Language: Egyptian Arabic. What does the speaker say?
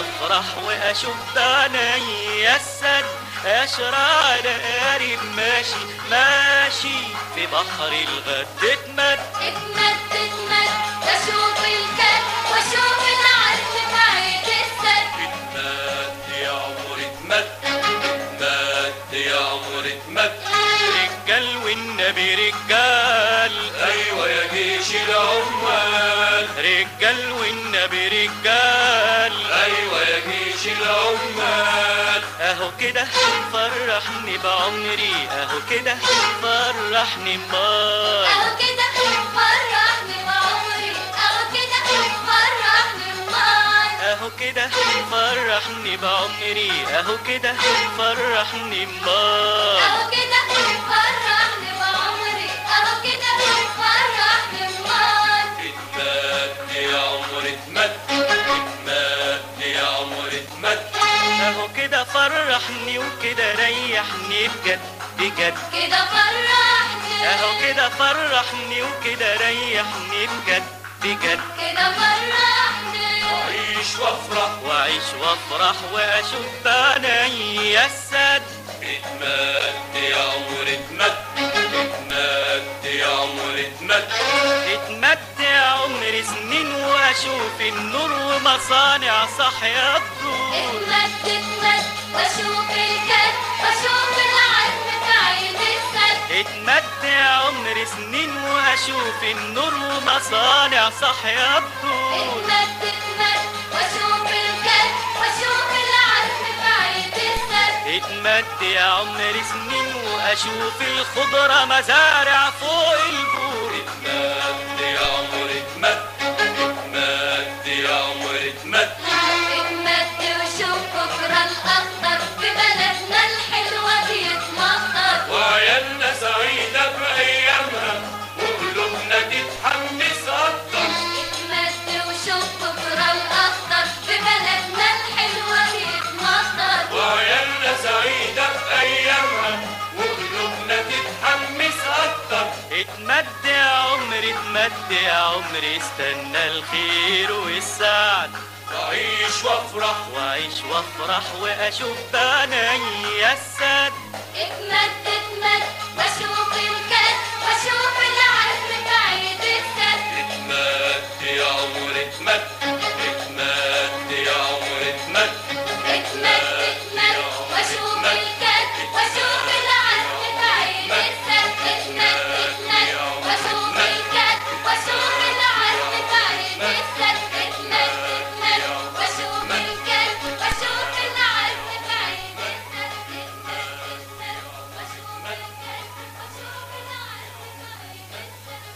افرح واشوف بعيني السد اشرع على قارب ماشي ماشي في بحر الغد اتمد اتمد اتمد بشوف الكد واشوف العرش بعيد السد اتمد يا عمر اتمد اتمد يا عمر اتمد رجال والنبي رجال ايوه يا جيش العمال رجال والنبي رجال ايوه يا جيش العمال اهو كده فرحني بعمري اهو كده فرحني مال اهو كده فرحني بعمري اهو كده فرحني بمال اهو كده فرحني بعمري اهو كده فرحني مال اهو كده فرحني بعمري اهو كده فرحني بمال اتمد يا عمر اتمد اتمد يا عمر اتمد اهو كده فرحني وكده ريحني بجد بجد كده فرحني اهو كده فرحني وكده ريحني بجد بجد كده فرحني اعيش وافرح واعيش وافرح واشوف بعيني السد اتمد يا عمر اتمد اتمد يا عمر اتمد اتمد يا عمر سنين واشوف النور ومصانع صحيا الدور اتمد اتمد بشوف الكد بشوف العزم بعيد السد اتمد يا عمر سنين واشوف النور ومصانع صحيا الدور اتمد اتمد بشوف الكد بشوف العزم بعيد السد اتمد يا عمر سنين واشوف الخضرة مزارع فوق البور اتمد يا عمر اتمد اتمد يا عمر اتمد اتمد وشوف بكرة الأخضر في بلدنا الحلوة بيتمطر وعيالنا سعيدة بأيامها وقلوبنا تتحمس أكتر اتمد وشوف بكرة الأخضر في بلدنا الحلوة بيتمطر وعيالنا سعيدة بأيامها وقلوبنا تتحمس أكتر اتمد يا عمر اتمد يا عمر استنى الخير والسعد وعيش وافرح وعيش وافرح واشوف بعيني السد اتمد اتمد